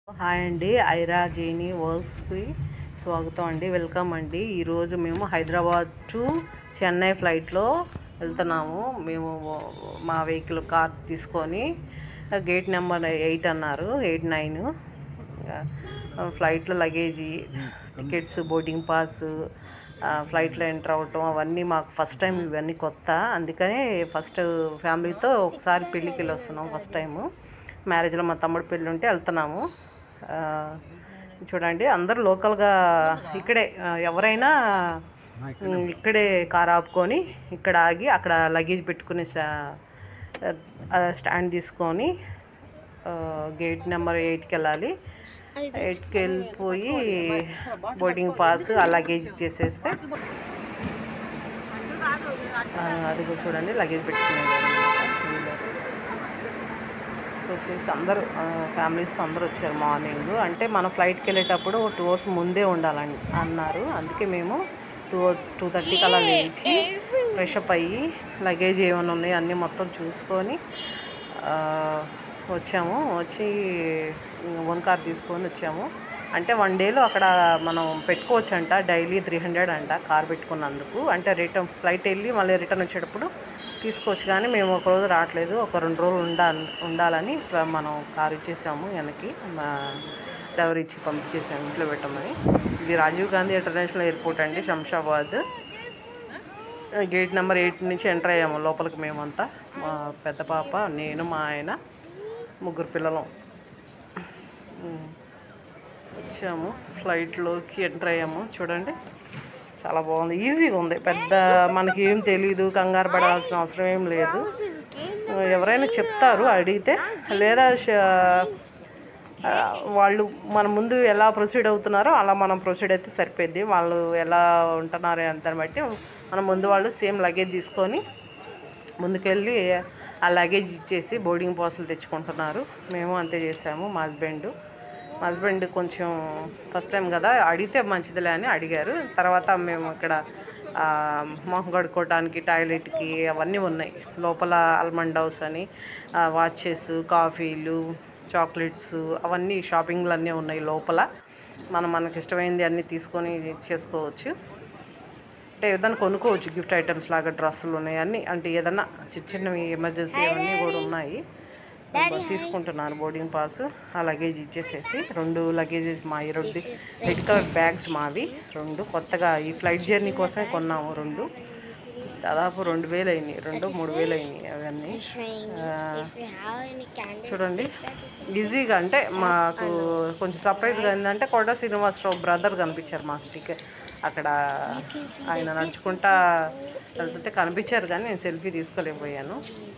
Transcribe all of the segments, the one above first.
Hi అండి ఐరా జేని వర్క్స్కి స్వాగతం అండి వెల్కమ్ అండి ఈరోజు మేము హైదరాబాద్ టు చెన్నై ఫ్లైట్లో వెళ్తున్నాము మేము మా వెహికల్ కార్ తీసుకొని గేట్ నెంబర్ ఎయిట్ అన్నారు ఎయిట్ నైన్ ఫ్లైట్లో లగేజీ టికెట్స్ బోర్డింగ్ పాస్ ఫ్లైట్లో ఎంటర్ అవటం అవన్నీ మాకు ఫస్ట్ టైం ఇవన్నీ కొత్త అందుకనే ఫస్ట్ ఫ్యామిలీతో ఒకసారి పెళ్ళికి వెళ్ళి వస్తున్నాం ఫస్ట్ టైము మ్యారేజ్లో మా తమ్ముడు పెళ్ళి ఉంటే వెళ్తున్నాము ఆ, చూడండి అందరూ లోకల్గా ఇక్కడే ఆ, ఎవరైనా ఉమ్, ఇక్కడే కార్ ఆపుకొని ఇక్కడ ఆగి అక్కడ లగేజ్ పెట్టుకునే స్టా- ఆ, స్టాండ్ తీసుకొని ఆ, గేట్ నెంబర్ ఎయిట్కి వెళ్ళాలి ఎయిట్కి వెళ్ళిపోయి బోర్డింగ్ పాస్ ఆ లగేజ్ ఇచ్చేసేస్తే ఆ, అది కూడా చూడండి లగేజ్ పెట్టుకునేది అన్నమాట. వీళ్ళు వచ్చేసి అందరూ ఫ్యామిలీస్తో అందరూ వచ్చారు మార్నింగ్ అంటే మన ఫ్లైట్కి వెళ్ళేటప్పుడు టూ అవర్స్ ముందే ఉండాలని అన్నారు అందుకే మేము టూ టూ థర్టీకి అలా లేచి ఫ్రెష్ అప్ అయ్యి లగేజ్ ఏమైనా ఉన్నాయో అన్నీ మొత్తం చూసుకొని ఆ, వచ్చాము వచ్చి వన్ కార్ తీసుకొని వచ్చాము అంటే వన్ డేలో అక్కడ మనం పెట్టుకోవచ్చు అంట డైలీ త్రీ హండ్రెడ్ అంట కార్ పెట్టుకున్నందుకు అంటే రిటర్న్ ఫ్లైట్ వెళ్ళి మళ్ళీ రిటర్న్ వచ్చేటప్పుడు తీసుకోవచ్చు కానీ మేము ఒక రోజు రావట్లేదు ఒక రెండు రోజులు ఉండా ఉండాలని ఫ- మనం కార్ ఇచ్చేసాము వెనక్కి మా డ్రైవర్ ఇచ్చి పంపించేసాము ఇంట్లో పెట్టమని ఇది రాజీవ్ గాంధీ ఇంటర్నేషనల్ ఎయిర్పోర్ట్ అండి శంషాబాద్ గేట్ నెంబర్ ఎయిట్ నుంచి ఎంటర్ అయ్యాము లోపలికి మేమంతా మా పెద్ద పాప నేను మా ఆయన ముగ్గురు పిల్లలం ఉమ్. వచ్చాము ఫ్లైట్లోకి ఎంటర్ అయ్యాము చూడండి చాలా బాగుంది ఈజీగా ఉంది పెద్ద మనకి ఏం తెలీదు కంగారు పడాల్సిన అవసరం ఏం లేదు ఎవరైనా చెప్తారు అడిగితే లేదా ష- ఆ, వాళ్ళు మన ముందు ఎలా ప్రొసీడ్ అవుతున్నారో అలా మనం ప్రొసీడ్ అయితే సరిపోద్ది వాళ్ళు ఎలా ఉంటున్నారో అంతని బట్టి మనం ముందు వాళ్ళు సేమ్ లగేజ్ తీసుకొని ముందుకెళ్ళి ఆ లగేజ్ ఇచ్చేసి బోర్డింగ్ పాసులు తెచ్చుకుంటున్నారు మేము అంతే చేసాము మా హస్బెండ్ మా హస్బెండ్ కొంచెం ఫస్ట్ టైం కదా అడిగితే మంచిదిలే అని అడిగారు తర్వాత మేము ఇక్కడ ఆ, మొహం కడుక్కోవడానికి టాయిలెట్కి అవన్నీ ఉన్నాయి లోపల ఆల్మండ్ హౌస్ అని వాచెస్ కాఫీలు చాక్లెట్స్ అవన్నీ షాపింగ్లు అన్నీ ఉన్నాయి లోపల మనం మనకి ఇష్టమైనది అన్నీ తీసుకొని చేసుకోవచ్చు అంటే ఏదైనా కొనుక్కోవచ్చు గిఫ్ట్ ఐటమ్స్ లాగా డ్రెస్సులు ఉన్నాయి అన్నీ అంటే ఏదన్నా చిన్న చిన్నవి ఎమర్జెన్సీ అవన్నీ కూడా ఉన్నాయి తీసుకుంటున్నాను బోర్డింగ్ పాస్ ఆ లగేజ్ ఇచ్చేసేసి రెండు లగేజెస్ మా ఈ రెండు రెడ్ కలర్ బ్యాగ్స్ మావి రెండు కొత్తగా ఈ ఫ్లైట్ జర్నీ కోసమే కొన్నాము రెండు దాదాపు రెండు వేలు అయినాయి రెండు మూడు వేలు అయినాయి అవన్నీ ఆ, చూడండి ఈజీగా అంటే మాకు కొంచెం సర్ప్రైజ్గా ఏంటంటే కొండ శ్రీనివాసరావు బ్రదర్ కనిపించారు మాకు టికెట్ అక్కడ ఆయన నడుచుకుంటా వెళ్తుంటే కనిపించారు కానీ నేను సెల్ఫీ తీసుకోలేకపోయాను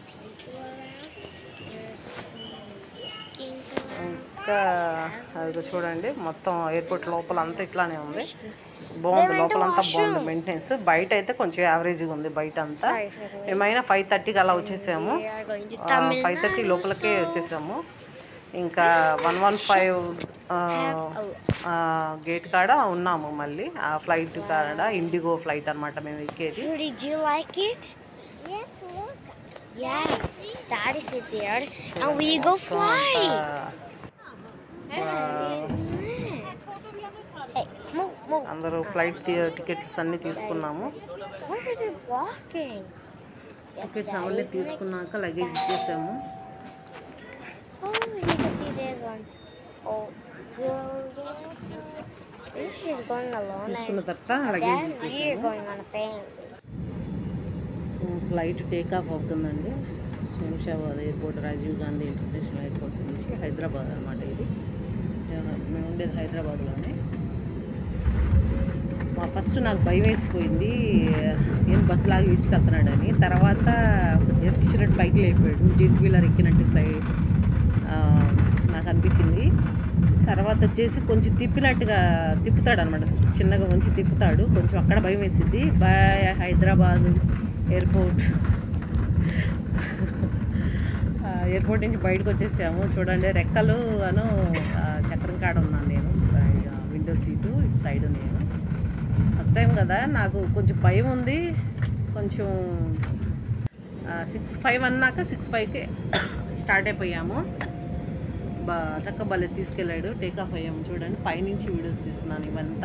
ఇంకా అది చూడండి మొత్తం ఎయిర్పోర్ట్ లోపల అంతా ఇట్లానే ఉంది బాగుంది లోపల అంతా బాగుంది మెయింటెనెన్స్ బయట అయితే కొంచెం యావరేజ్గా ఉంది బయట అంతా ఏమైనా ఫైవ్ థర్టీకి అలా వచ్చేసాము ఫైవ్ థర్టీ లోపలికే వచ్చేసాము ఇంకా వన్ వన్ ఫైవ్ గేట్ కాడ ఉన్నాము మళ్ళీ ఆ ఫ్లైట్ కాడ ఇండిగో ఫ్లైట్ అన్నమాట మేము ఎక్కేది Did you like it? Yes, look. Yeah, Daddy sit there, and we go fly. Hey, move, move. అందరూ ఫ్లైట్ టికెట్స్ అన్నీ తీసుకున్నాము Where are they walking? Tickets అవన్నీ తీసుకున్నాక లగేజ్ ఇచ్చేసాము Oh, you can see there's one. Oh, girl, yes. This is going alone. తీసుకున్న And తర్వాత luggage then we're ఇచ్చేసాము going on a family. Flight take off అవుతుందండి Shamshabad airport Rajiv Gandhi international airport నుంచి హైదరాబాద్ అనమాట ఇది మేము ఉండేది హైదరాబాద్లోనే మా ఫస్ట్ నాకు భయం వేసిపోయింది ఏం బస్సు లాగా ఈడ్చుకెళ్తున్నాడని తర్వాత జెట్ ఇచ్చినట్టు పైకి లేపాడు జెట్ వీలర్ ఎక్కినట్టు ఫ్లై ఆ, నాకు అనిపించింది తర్వాత వచ్చేసి కొంచెం తిప్పినట్టుగా తిప్పుతాడు అనమాట చిన్నగా ఉంచి తిప్పుతాడు కొంచెం అక్కడ భయం వేసింది బాయ్ హైదరాబాద్ ఎయిర్పోర్ట్ ఆ, ఎయిర్పోర్ట్ నుంచి బయటకు వచ్చేసాము చూడండి రెక్కలు అను ఆ, చక్రం కాడ ఉన్నాను నేను విండో సీటు ఇటు సైడ్ నేను ఫస్ట్ టైం కదా నాకు కొంచెం భయం ఉంది కొంచెం సిక్స్ ఫైవ్ అన్నాక సిక్స్ ఫైవ్కి స్టార్ట్ అయిపోయాము బా చక్క భలే తీసుకెళ్ళాడు టేక్ ఆఫ్ అయ్యాము చూడండి పైనుంచి వీడియోస్ తీస్తున్నాను ఇవంతా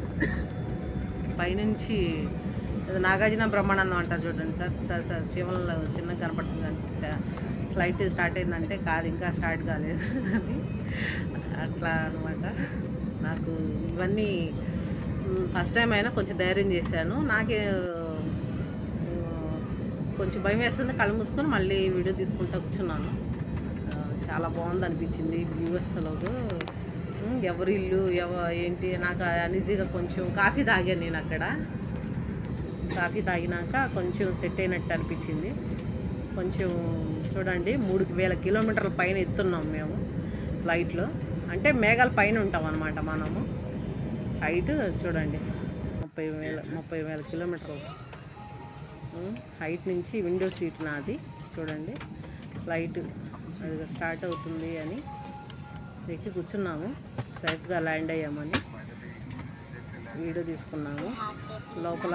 పైనుంచి ఏదో నాగార్జున బ్రహ్మానందం అంటారు చూడండి సార్ సార్ సార్ చీమలలో చిన్నగా కనపడుతుంది అంటే ఫ్లైట్ స్టార్ట్ అయిందంటే కాదు ఇంకా స్టార్ట్ కాలేదు అని అట్లా అనమాట నాకు ఇవన్నీ ఫస్ట్ టైం అయినా కొంచెం ధైర్యం చేశాను నాకే ఆ, కొంచెం భయం వేస్తుంది కళ్ళు మూసుకొని మళ్ళీ వీడియో తీసుకుంటూ కూర్చున్నాను ఆ, చాలా బాగుంది అనిపించింది వ్యూవర్స్లోకి ఎవరి ఇల్లు ఎవ ఏంటి నాకు అనిజీగా కొంచెం కాఫీ తాగాను నేను అక్కడ కాఫీ తాగినాక కొంచెం సెట్ అయినట్టు అనిపించింది కొంచెం చూడండి మూడు వేల కిలోమీటర్ల పైన ఎత్తున్నాం మేము ఫ్లైట్లో అంటే మేఘాల పైన ఉంటాం అన్నమాట మనము హైట్ చూడండి ముప్పై వేల ముప్పై వేల కిలోమీటర్లు ఉమ్, హైట్ నుంచి విండో సీట్ నాది చూడండి ఫ్లైట్ అది స్టార్ట్ అవుతుంది అని ఎక్కి కూర్చున్నాము సేఫ్గా ల్యాండ్ అయ్యామని వీడియో తీసుకున్నాము లోపల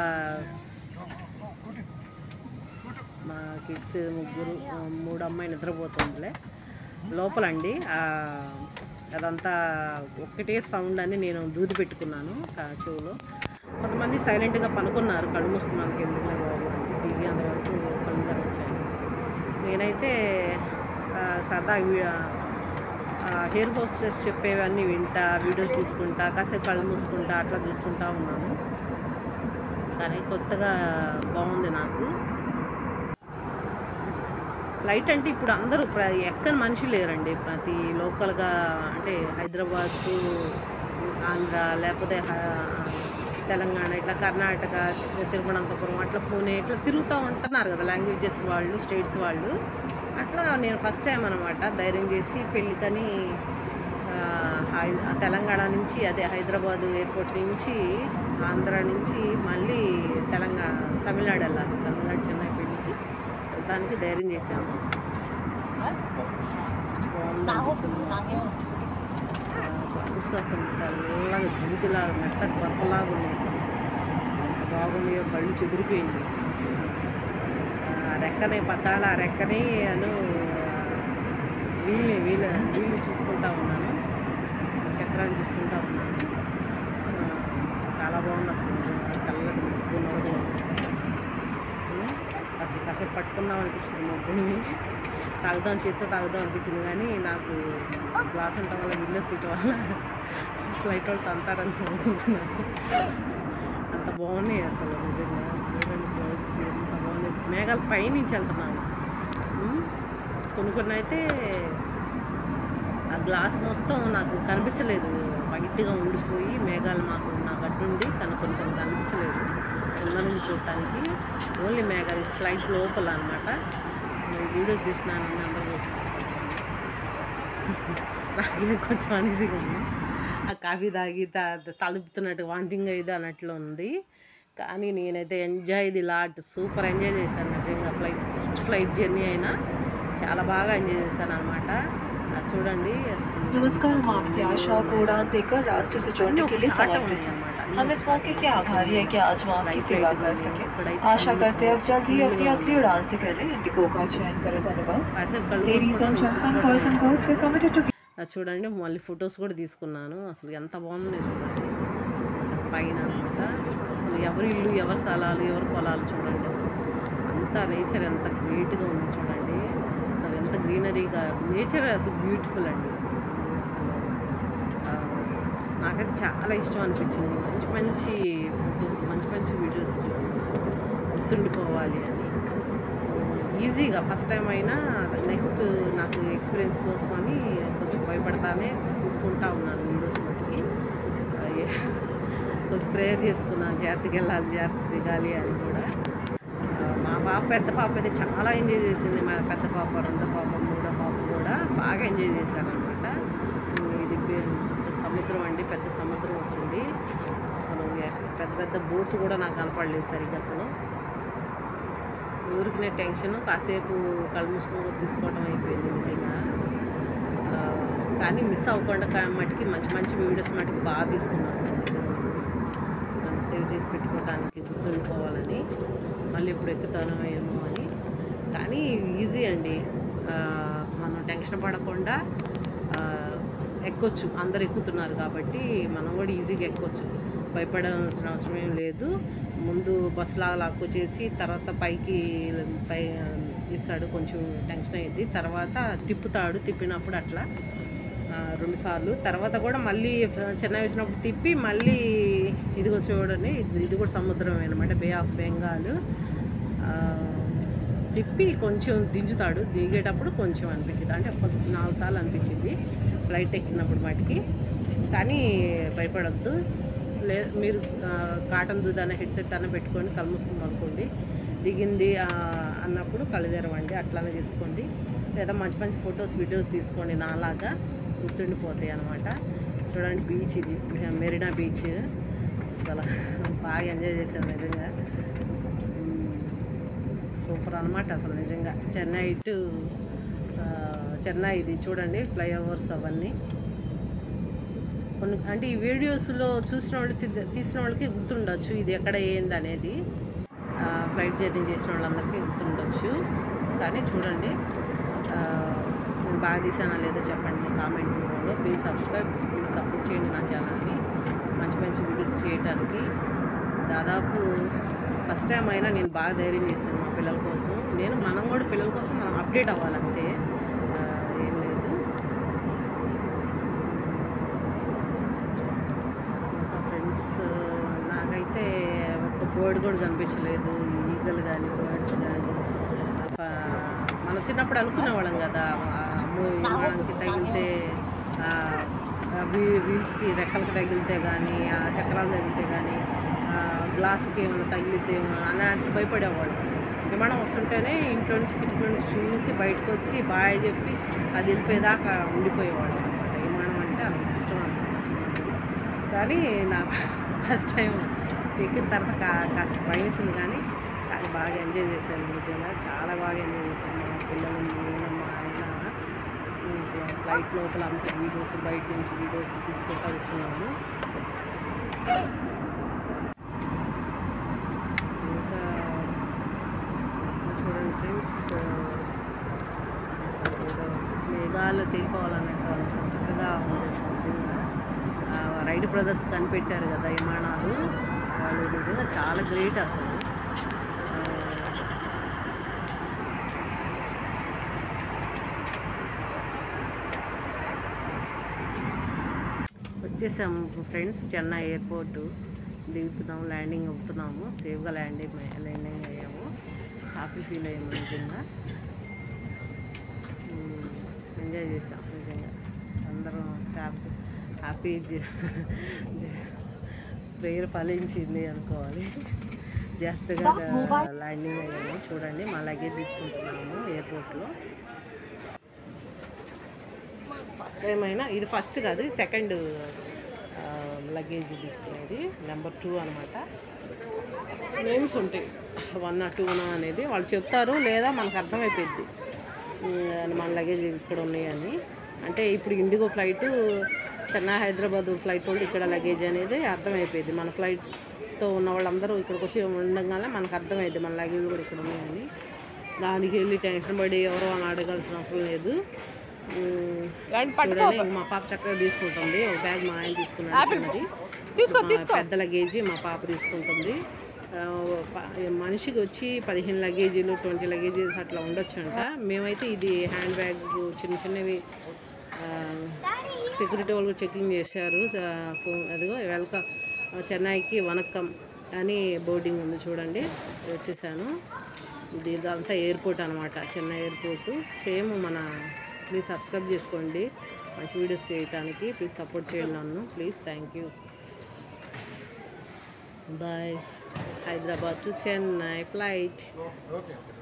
మా కిడ్స్ ముగ్గురు ఆ, మూడు అమ్మాయి నిద్రపోతుందిలే లోపలండి ఆ, అదంతా ఒక్కటే సౌండ్ అని నేను దూది పెట్టుకున్నాను కా- చెవులో కొంతమంది సైలెంట్గా పనుకున్నారు కళ్ళు మూసుకున్నాను ఎందుకులే బాబు అని దిగి అంతవరకు కళ్ళు తెరవచ్చాను నేనైతే ఆ, సరదా హెయిర్ హోస్టెస్ చెప్పేవన్నీ వింటా వీడియోస్ తీసుకుంటా కాసేపు కళ్ళు మూసుకుంటా అట్లా చూసుకుంటా ఉన్నాను కానీ కొత్తగా బాగుంది నాకు ఫ్లైట్ అంటే ఇప్పుడు అందరూ ప్ర- ఎక్కని మనిషి లేరండి ప్రతి లోకల్గా అంటే హైదరాబాద్ టు ఆంధ్ర లేకపోతే హ- తెలంగాణ ఇట్లా కర్ణాటక తిరువనంతపురం అట్లా పూణే ఇట్లా తిరుగుతూ ఉంటున్నారు కదా లాంగ్వేజెస్ వాళ్ళు స్టేట్స్ వాళ్ళు అట్లా నేను ఫస్ట్ టైం అనమాట ధైర్యం చేసి పెళ్ళికని ఆ, హై- ఆ తెలంగాణ నుంచి అదే హైదరాబాద్ ఎయిర్పోర్ట్ నుంచి ఆంధ్ర నుంచి మళ్ళీ తెలంగాణ తమిళనాడు వెళ్ళాలి తమిళనాడు చెన్నై పెళ్ళికి దానికి ధైర్యం చేశాము బాగుంది అనిపించింది. ఆ, బుక్స్ అసలు తెల్లగా జూతిలాగా మెత్తటి పప్పులాగా ఉన్నాయి అసలు అసలు ఎంత బాగున్నాయో కళ్ళు చెదిరిపోయింది ఆ రెక్కనే పద్దాల ఆ రెక్కని అను వీళ్ళని వీళ్ళ వీళ్ళు చూసుకుంటా ఉన్నాను చక్రాన్ని చూసుకుంటా ఉన్నాను ఆ, చాలా బాగుంది అసలు నిజంగా. తెల్లటి ముగ్గు నవ్వు అసలు కాసేపు పట్టుకుందాం అనిపిస్తుంది మబ్బుని తాగుదాం చేత్తో తాగుదాం అనిపించింది కానీ నాకు గ్లాస్ ఉండటం వల్ల విండో సీట్ వల్ల ఫ్లైట్ వాళ్ళు తంతారని అనుకుంటున్నాను అంత బాగున్నాయి అసలు నిజంగా చూడండి క్లౌడ్స్ ఎంత బాగున్నాయి మేఘాల పైనుంచి వెళ్తున్నాను ఉమ్, కొన్ని కొన్ని అయితే ఆ గ్లాస్ మొత్తం నాకు కనిపించలేదు వైట్గా ఉండిపోయి మేఘాలు మాకు నాకు అడ్డుండి కానీ కొన్ని కొన్ని కనిపించలేదు కింద నుంచి చూడటానికి ఓన్లీ మేఘాలు ఫ్లైట్ లోపల అనమాట వీడియో తీసినానని అందరూ చూసుకుంటాను నాకే కొంచెం అనీజీగా ఉంది ఆ కాఫీ తాగి త- తలుపుతున్నట్టు వాంతింగ్ ఇది అన్నట్లు ఉంది కానీ నేనైతే enjoy the lot super enjoy చేశాను నిజంగా ఫ్లైట్ ఫస్ట్ ఫ్లైట్ జర్నీ అయినా చాలా బాగా ఎంజాయ్ చేశాను అనమాట చూడండి అసలు नमस्कार हम आपकी आशा को उड़ान देकर रास्ते से जोड़ने के लिए समर्पित हैं हम इस मौके के आभारी हैं कि आज हम आपकी सेवा कर सके आशा करते हैं अब जल्द ही अपनी अगली उड़ान से पहले इंडिगो का चयन करें धन्यवाद కాసేపు కళ్ళు Ladies and gentlemen, boys and girls, we're committed to అది చూడండి మళ్ళీ ఫొటోస్ కూడా తీసుకున్నాను అసలు ఎంత బాగుంది చూడండి పైన అనమాట అసలు ఎవరి ఇల్లు ఎవరి స్థలాలు ఎవరి పొలాలు చూడండి అసలు అంతా నేచర్ ఎంత గ్రేట్గా ఉంది చూడండి అసలు ఎంత గ్రీనరీగా నేచర్ అసలు బ్యూటిఫుల్ అండి అసలు ఆ, నాకైతే చాలా ఇష్టం అనిపించింది మంచి మంచి ఫొటోస్ మంచి మంచి వీడియోస్ తీసుకున్నాను గుర్తుండిపోవాలి అని ఈజీగా ఫస్ట్ టైం అయినా నెక్స్ట్ నాకు ఎక్స్పీరియన్స్ కోసం అని కొంచెం భయపడతానే తీసుకుంటా ఉన్నాను వీడియోస్ మటుకి అయ్యే, కొంచెం ప్రేయర్ చేసుకున్నాను జాగ్రత్తగా వెళ్ళాలి జాగ్రత్త దిగాలి అని కూడా ఆ, మా పాప పెద్ద పాప అయితే చాలా ఎంజాయ్ చేసింది మా పెద్ద పాప రెండో పాప మూడో పాప కూడా బాగా ఎంజాయ్ చేశారు అనమాట ఇది బే- సముద్రం అండి పెద్ద సముద్రం వచ్చింది అసలు ఎక్క- పెద్ద పెద్ద బోట్స్ కూడా నాకు కనపడలేదు సరిగ్గా అసలు ఊరికినే టెన్షన్ కాసేపు కళ్ళు మూసుకొని తీసుకోవడం అయిపోయింది నిజంగా ఆ, కానీ మిస్ అవ్వకుండా కా- మటుకి మంచి మంచి వీడియోస్ మటుకి బాగా తీసుకున్నాను నేను నిజంగా నన్ను సేవ్ చేసి పెట్టుకోవడానికి గుర్తుండిపోవాలని మళ్ళీ ఎప్పుడు ఎక్కుతానో ఏమో అని కానీ ఈజీ అండి ఆ, మనం టెన్షన్ పడకుండా ఆ, ఎక్కొచ్చు అందరు ఎక్కుతున్నారు కాబట్టి మనం కూడా ఈజీగా ఎక్కొచ్చు భయపడాల్సిన అవసరం ఏం లేదు ముందు బస్ లాగా లాక్కొచ్చేసి తర్వాత పైకి పై ఇస్తాడు కొంచెం టెన్షన్ అయ్యింది తర్వాత తిప్పుతాడు తిప్పినప్పుడు అట్లా ఆ, రెండు సార్లు తర్వాత కూడా మళ్ళీ ఫ- చెన్నై వచ్చినప్పుడు తిప్పి మళ్ళీ ఇదిగో చూడండి ఇది ఇది కూడా సముద్రం అనమాట బే ఆఫ్ బెంగాల్ ఆ, తిప్పి కొంచెం దించుతాడు దిగేటప్పుడు కొంచెం అనిపించింది అంటే ఫస్ట్ నాలుగు సార్లు అనిపించింది ఫ్లైట్ ఎక్కినప్పుడు మటుకి కానీ భయపడద్దు లే మీరు ఆ, కాటన్ దూద్ అనే హెడ్సెట్ అన్న పెట్టుకొని కళ్ళు మూసుకొని పడుకోండి దిగింది ఆ, అన్నప్పుడు కళ్ళు తెరవండి అట్లానే తీసుకోండి లేదా మంచి మంచి ఫొటోస్ వీడియోస్ తీసుకోండి నాలాగా గుర్తుండిపోతాయి అనమాట చూడండి బీచ్ ఇది మెరీనా బీచ్ అసలు బాగా ఎంజాయ్ చేశాను నిజంగా సూపర్ అనమాట అసలు నిజంగా చెన్నై టు ఆ, చెన్నై ఇది చూడండి ఫ్లైఓవర్స్ అవన్నీ కొన్ని అంటే ఈ వీడియోస్లో చూసిన వాళ్ళు తీ- తీసిన వాళ్ళకి గుర్తుండొచ్చు ఇది ఎక్కడ ఏంది అనేది ఫ్లైట్ జర్నీ చేసిన వాళ్ళందరికీ గుర్తుండొచ్చు కానీ చూడండి ఆ, నేను బాగా తీసానా లేదో చెప్పండి కామెంట్ రూపంలో ప్లీజ్ సబ్స్క్రైబ్ ప్లీజ్ సపోర్ట్ చేయండి నా ఛానల్ని మంచి మంచి వీడియోస్ చేయడానికి దాదాపు ఫస్ట్ టైం అయినా నేను బాగా ధైర్యం చేశాను మా పిల్లల కోసం నేను మనం కూడా పిల్లల కోసం మనం అప్డేట్ అవ్వాలంతే ఆ, ఏం లేదు ఇంకా ఫ్రెండ్స్ నాకైతే ఒక బర్డ్ కూడా కనిపించలేదు ఈగలు కానీ బర్డ్స్ కానీ మనం చిన్నప్పుడు అనుకునేవాళ్ళం కదా ఆ అమ్మో విమానానికి తగిలితే ఆ, ఆ వీ- వీల్స్కి రెక్కలకి తగిలితే కానీ ఆ చక్రాలు తగిలితే కానీ గ్లాసుకి ఏమైనా తగిలిద్దేమో అని భయపడేవాళ్ళం విమానం వస్తుంటేనే ఇంట్లో నుంచి కిటికీ నుంచి చూసి బయటకు వచ్చి బాయ్ చెప్పి అది వెళ్ళిపోయేదాకా ఉండిపోయేవాళ్ళం అనమాట విమానం అంటే అంత ఇష్టం అనమాట చిన్నప్పుడు కానీ నాకు ఫస్ట్ టైం ఎక్కిన తర్వాత కా కాస్త భయం వేసింది కానీ కానీ బాగా ఎంజాయ్ చేశాను నిజంగా చాలా బాగా ఎంజాయ్ చేశాను మా పిల్లలు నేను మా ఆయన ఫ్లైట్ లోపల అంతా వీడియోస్ బయట నుంచి వీడియోస్ తీసుకుంటా వచ్చున్నాము ఇంకా చూడండి ఫ్రెండ్స్ అసలు ఏదో మేఘాలు తెగిపోవాలన్నట్టు అంత చక్కగా ఉంది అసలు నిజంగా ఆ, రైడ్ బ్రదర్స్ కనిపెట్టారు కదా విమానాలు వాళ్ళు నిజంగా చాలా గ్రేట్ అసలు ఆ, వచ్చేసాము ఫ్రెండ్స్ చెన్నై ఎయిర్పోర్టు దిగుతున్నాము ల్యాండింగ్ అవుతున్నాము సేఫ్గా ల్యాండింగ్ ల్యాండింగ్ అయ్యాము హ్యాపీ ఫీల్ అయ్యాము నిజంగా ఎంజాయ్ చేసాం నిజంగా అందరం సాప్ హ్యాపీ ప్రేయర్ ఫలించింది అనుకోవాలి జాగ్రత్తగా ల్యాండింగ్ అయ్యాము చూడండి మా లగేజ్ తీసుకుంటున్నాము ఎయిర్పోర్ట్లో ఫస్ట్ టైం అయినా ఇది ఫస్ట్ కాదు ఇది సెకండ్ లగేజ్ తీసుకునేది నెంబర్ టూ అనమాట నేమ్స్ ఉంటాయి వన్ టూ అనేది వాళ్ళు చెప్తారు లేదా మనకు అర్థమైపోద్ది ఉమ్, మన లగేజ్ ఇక్కడ ఉన్నాయని అంటే ఇప్పుడు IndiGo flight Chennai Hyderabad flight వాళ్ళు ఇక్కడ లగేజ్ అనేది అర్థమైపోయింది మన ఫ్లైట్తో ఉన్న వాళ్ళందరూ ఇక్కడికి వచ్చి ఉండగానే మనకు అర్థమైంది మన లగేజ్ కూడా ఇక్కడ ఉన్నాయని దానికి వెళ్ళి టెన్షన్ పడి ఎవరో అని అడగాల్సిన అవసరం లేదు ఉమ్, చూడండి మా పాప చక్కగా తీసుకుంటుంది ఒక బ్యాగ్ మా ఆయన తీసుకున్నాడు చిన్నది మా పెద్ద లగేజీ మా పాప తీసుకుంటుంది ఆ, ప- మనిషికి వచ్చి పదిహేను లగేజీలు ట్వంటీ లగేజీస్ అట్లా ఉండొచ్చు అంట మేమైతే ఇది హ్యాండ్ బ్యాగ్ చిన్న చిన్నవి సెక్యూరిటీ వాళ్ళు చెకింగ్ చేశారు స- ఫోన్ అదిగో వెల్కమ్ చెన్నైకి వనక్కం అని బోర్డింగ్ ఉంది చూడండి వచ్చేసాను ఇది ఇదంతా ఎయిర్పోర్ట్ అనమాట చెన్నై ఎయిర్పోర్టు సేమ్ మన ప్లీజ్ సబ్స్క్రైబ్ చేసుకోండి మంచి వీడియోస్ చేయడానికి ప్లీజ్ సపోర్ట్ చేయండి నన్ను please thank you bye Hyderabad to Chennai flight